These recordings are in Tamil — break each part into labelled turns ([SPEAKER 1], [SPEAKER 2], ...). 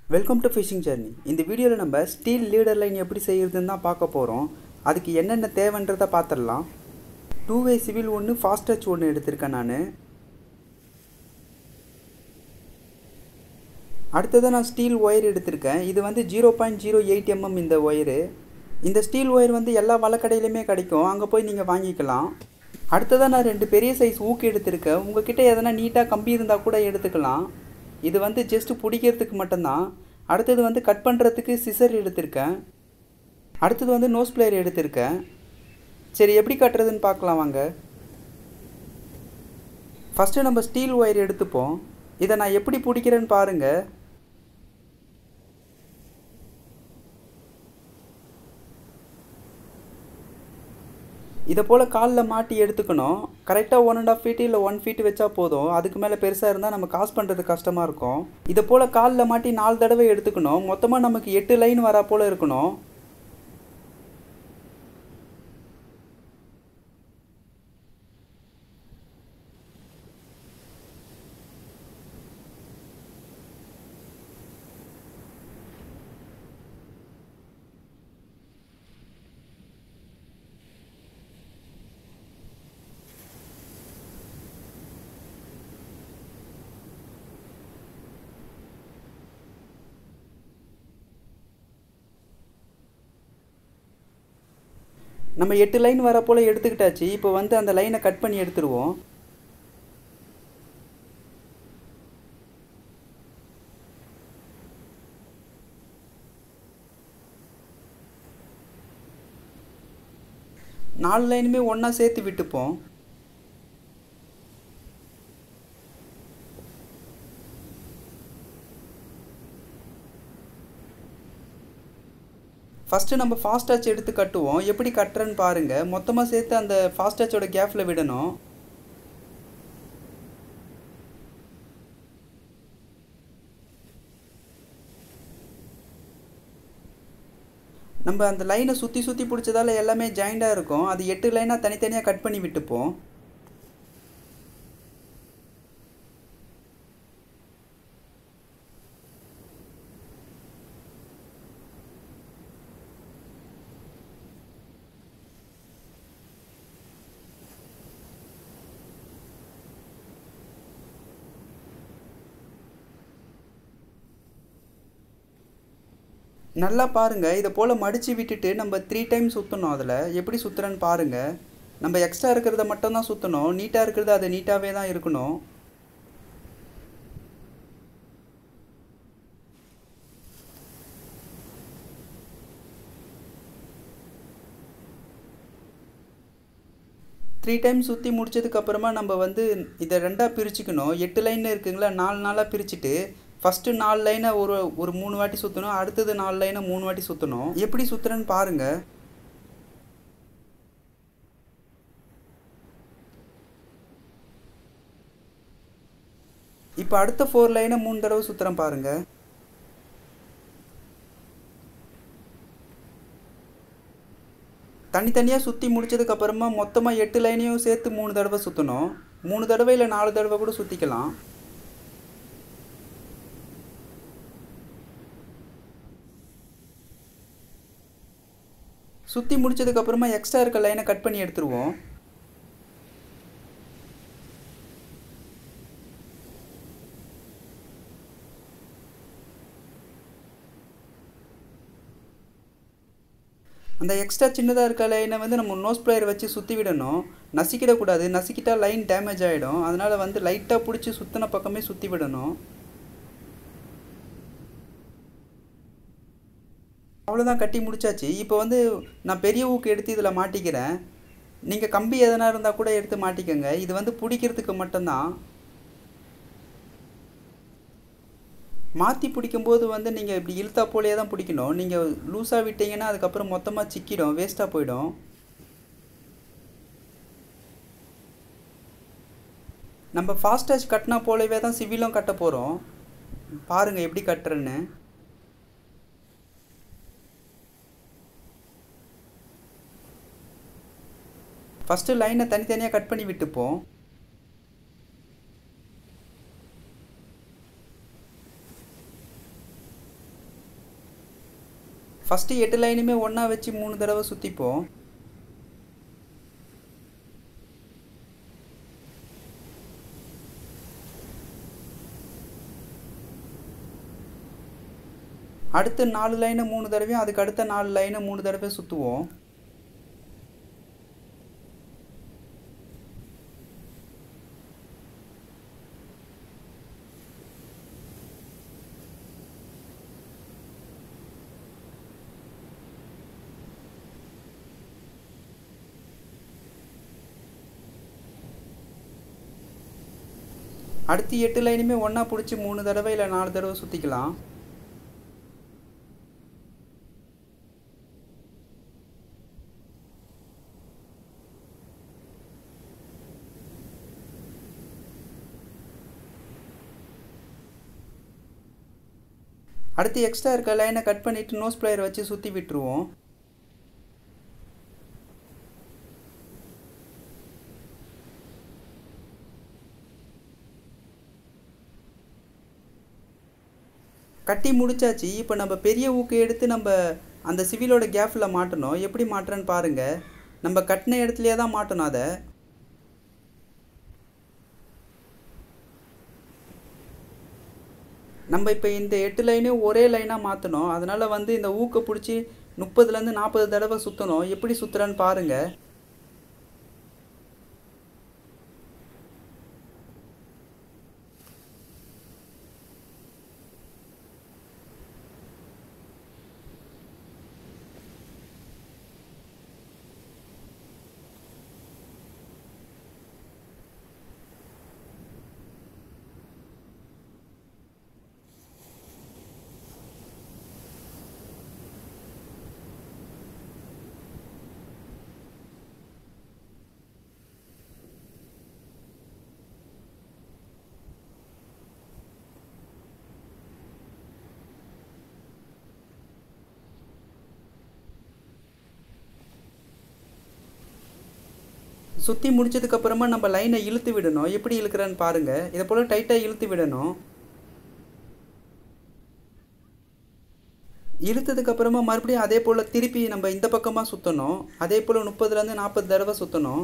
[SPEAKER 1] வெல்கம் டு ஃபிஷிங் ஜர்னி இந்த வீடியோவில் நம்ம ஸ்டீல் லீடர் லைன் எப்படி செய்கிறதுன்னு தான் பார்க்க போகிறோம் அதுக்கு என்னென்ன தேவைன்றதை பார்த்துடலாம் டூ வே சிவில் ஒன்று ஃபாஸ்ட் டச் ஒன்று எடுத்திருக்கேன் நான் அடுத்ததாக நான் ஸ்டீல் ஒயர் எடுத்திருக்கேன் இது வந்து zero point zero eight mm இந்த ஒயரு இந்த ஸ்டீல் ஒயர் வந்து எல்லா வழக்கடையிலையுமே கிடைக்கும் அங்கே போய் நீங்கள் வாங்கிக்கலாம் அடுத்ததாக நான் ரெண்டு பெரிய சைஸ் ஊக்கு எடுத்திருக்கேன் உங்ககிட்ட எதனா நீட்டாக கம்பி இருந்தால் கூட எடுத்துக்கலாம் இது வந்து ஜஸ்ட் பிடிக்கிறதுக்கு மட்டும்தான் அடுத்தது வந்து கட் பண்ணுறதுக்கு சிசர் எடுத்திருக்கேன் அடுத்தது வந்து நோஸ் பிளேயர் எடுத்திருக்கேன் சரி எப்படி கட்டுறதுன்னு பார்க்கலாம் வாங்க ஃபஸ்ட்டு நம்ம ஸ்டீல் ஒயர் எடுத்துப்போம் இதை நான் எப்படி பிடிக்கிறேன்னு பாருங்கள் இதை போல் காலில் மாட்டி எடுத்துக்கணும் கரெக்டாக ஒன் அண்ட் ஆஃப் ஃபீட் இல்லை ஒன் ஃபீட் வச்சா போதும் அதுக்கு மேலே பெருசாக இருந்தால் நம்ம காசு பண்ணுறது கஷ்டமாக இருக்கும் இதை போல் காலில் மாட்டி நாலு தடவை எடுத்துக்கணும் மொத்தமாக நமக்கு எட்டு லைன் வரா போல் இருக்கணும் நம்ம எட்டு லைன் வர போல் எடுத்துக்கிட்டாச்சு இப்போ வந்து அந்த லைனை கட் பண்ணி எடுத்துருவோம் நாலு லைனுமே ஒன்றா சேர்த்து விட்டுப்போம் ஃபஸ்ட்டு நம்ம ஃபாஸ்ட் டச் எடுத்து கட்டுவோம் எப்படி கட்டுறேன்னு பாருங்கள் மொத்தமாக சேர்த்து அந்த ஃபாஸ்ட் டச்சோட கேப்பில் விடணும் நம்ம அந்த லைனை சுற்றி சுற்றி பிடிச்சதால எல்லாமே ஜாயிண்டாக இருக்கும் அது எட்டு லைனாக தனித்தனியாக கட் பண்ணி விட்டுப்போம் நல்லா பாருங்கள் இதை போல் மடித்து விட்டுட்டு நம்ம த்ரீ டைம் சுற்றணும் அதில் எப்படி சுற்றுறேன்னு பாருங்கள் நம்ம எக்ஸ்ட்ரா இருக்கிறத மட்டும்தான் சுற்றணும் நீட்டாக இருக்கிறது அது நீட்டாகவே தான் இருக்கணும் த்ரீ டைம் சுற்றி முடிச்சதுக்கப்புறமா நம்ம வந்து இதை ரெண்டாக பிரிச்சுக்கணும் எட்டு லைன் இருக்குங்களா நாலு நாளாக பிரிச்சுட்டு ஃபஸ்ட்டு நாலு லைனை ஒரு ஒரு மூணு வாட்டி சுற்றணும் அடுத்தது நாலு லைனை மூணு வாட்டி சுற்றணும் எப்படி சுற்றுறேன்னு பாருங்கள் இப்போ அடுத்த ஃபோர் லைனை மூணு தடவை சுற்றுறேன் பாருங்கள் தனித்தனியாக சுற்றி முடிச்சதுக்கப்புறமா மொத்தமாக எட்டு லைனையும் சேர்த்து மூணு தடவை சுற்றணும் மூணு தடவை இல்லை நாலு தடவை கூட சுற்றிக்கலாம் சுற்றி முடிச்சதுக்கப்புறமா எக்ஸ்ட்ரா இருக்க லைனை கட் பண்ணி எடுத்துருவோம் அந்த எக்ஸ்ட்ரா சின்னதாக இருக்க லைனை வந்து நம்ம நோஸ் பிளேயர் வச்சு சுற்றி விடணும் நசிக்கிடக்கூடாது நசிக்கிட்டால் லைன் டேமேஜ் ஆகிடும் அதனால் வந்து லைட்டாக பிடிச்சி சுற்றின பக்கமே சுற்றி விடணும் அவ்வளோதான் கட்டி முடிச்சாச்சு இப்போ வந்து நான் பெரிய ஊக்கு எடுத்து இதில் மாட்டிக்கிறேன் நீங்கள் கம்பி எதனா இருந்தால் கூட எடுத்து மாட்டிக்கோங்க இது வந்து பிடிக்கிறதுக்கு மட்டும்தான் மாற்றி பிடிக்கும்போது வந்து நீங்கள் இப்படி இழுத்தா போலேயே தான் பிடிக்கணும் நீங்கள் லூஸாக விட்டீங்கன்னா அதுக்கப்புறம் மொத்தமாக சிக்கிடும் வேஸ்ட்டாக போயிடும் நம்ம ஃபாஸ்ட் டச் கட்டினா போலவே தான் சிவிலும் கட்ட போகிறோம் பாருங்கள் எப்படி கட்டுறேன்னு ஃபஸ்ட்டு லைனை தனித்தனியாக கட் பண்ணி விட்டுப்போம் ஃபஸ்ட்டு எட்டு லைனுமே ஒன்றா வச்சு மூணு தடவை சுற்றிப்போம் அடுத்த நாலு லைனை மூணு தடவையும் அதுக்கு அடுத்த நாலு லைனை மூணு தடவை சுற்றுவோம் அடுத்து எட்டு லைனுமே ஒன்றா பிடிச்சி மூணு தடவை இல்லை நாலு தடவை சுற்றிக்கலாம் அடுத்து எக்ஸ்ட்ரா இருக்க லைனை கட் பண்ணிவிட்டு நோஸ் பிளேயர் வச்சு சுற்றி விட்டுருவோம் கட்டி முடிச்சாச்சு இப்போ நம்ம பெரிய ஊக்கு எடுத்து நம்ம அந்த சிவிலோட கேப்பில் மாட்டணும் எப்படி மாட்டுறேன்னு பாருங்கள் நம்ம கட்டின இடத்துலையே தான் மாட்டணும் அதை நம்ம இப்போ இந்த எட்டு லைனையும் ஒரே லைனாக மாற்றணும் அதனால் வந்து இந்த ஊக்கை பிடிச்சி முப்பதுலேருந்து நாற்பது தடவை சுற்றணும் எப்படி சுற்றுறேன்னு பாருங்கள் சுற்றி முடிச்சதுக்கப்புறமா நம்ம லைனை இழுத்து விடணும் எப்படி இழுக்கிறேன்னு பாருங்கள் இதை போல் டைட்டாக இழுத்து விடணும் இழுத்ததுக்கப்புறமா மறுபடியும் அதே போல் திருப்பி நம்ம இந்த பக்கமாக சுற்றணும் அதே போல் முப்பதுலேருந்து நாற்பது தடவை சுற்றணும்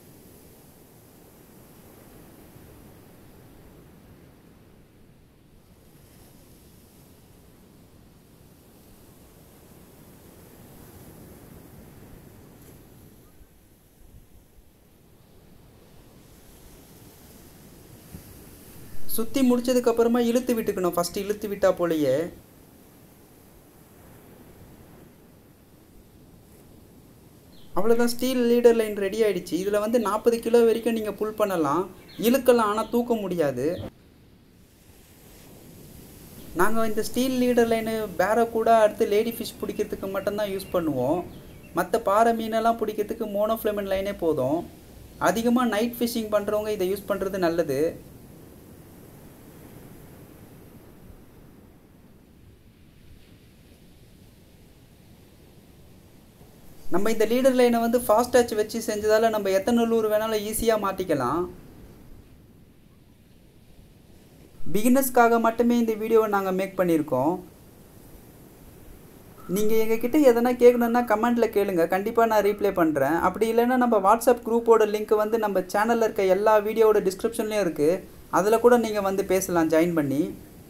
[SPEAKER 1] சுற்றி முடிச்சதுக்கப்புறமா இழுத்து விட்டுக்கணும் ஃபஸ்ட்டு இழுத்து விட்டா போலயே அவ்வளோதான் ஸ்டீல் லீடர் லைன் ரெடி ஆயிடுச்சு இதில் வந்து நாற்பது கிலோ வரைக்கும் நீங்கள் புல் பண்ணலாம் இழுக்கலாம் ஆனால் தூக்க முடியாது நாங்கள் இந்த ஸ்டீல் லீடர் லைனு பேரை கூட அடுத்து லேடி ஃபிஷ் பிடிக்கிறதுக்கு மட்டும்தான் யூஸ் பண்ணுவோம் மற்ற பாறை மீனெல்லாம் பிடிக்கிறதுக்கு மோனோஃப்ளெமன் லைனே போதும் அதிகமாக நைட் ஃபிஷ்ஷிங் பண்ணுறவங்க இதை யூஸ் பண்ணுறது நல்லது நம்ம இந்த லீடர் லைனை வந்து ஃபாஸ்ட் டச் வச்சு செஞ்சதால் நம்ம எத்தனை லூர் வேணாலும் ஈஸியாக மாட்டிக்கலாம் பிகினர்ஸ்க்காக மட்டுமே இந்த வீடியோவை நாங்கள் மேக் பண்ணியிருக்கோம் நீங்கள் எங்ககிட்ட எதனா கேட்கணுன்னா கமெண்ட்டில் கேளுங்க கண்டிப்பாக நான் ரீப்ளை பண்ணுறேன் அப்படி இல்லைன்னா நம்ம வாட்ஸ்அப் குரூப்போட லிங்க் வந்து நம்ம சேனலில் இருக்க எல்லா வீடியோவோட டிஸ்கிரிப்ஷன்லேயும் இருக்குது அதில் கூட நீங்கள் வந்து பேசலாம் ஜாயின் பண்ணி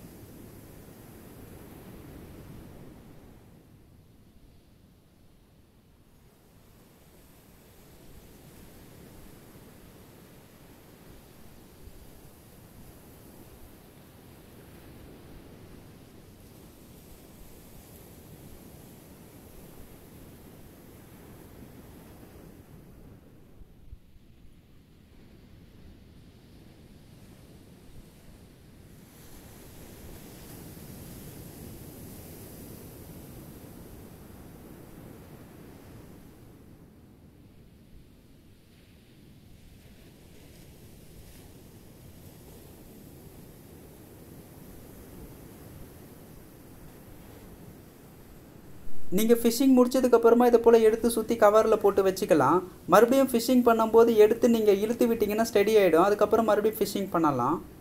[SPEAKER 1] நீங்கள் ஃபிஷ்ஷிங் முடிச்சதுக்கப்புறமா இதை போல் எடுத்து சுற்றி கவரில் போட்டு வச்சுக்கலாம் மறுபடியும் ஃபிஷ்ஷிங் பண்ணும்போது எடுத்து நீங்கள் இழுத்து விட்டிங்கன்னா ஸ்டெடி ஆகிடும் அதுக்கப்புறம் மறுபடியும் ஃபிஷ்ஷிங் பண்ணலாம்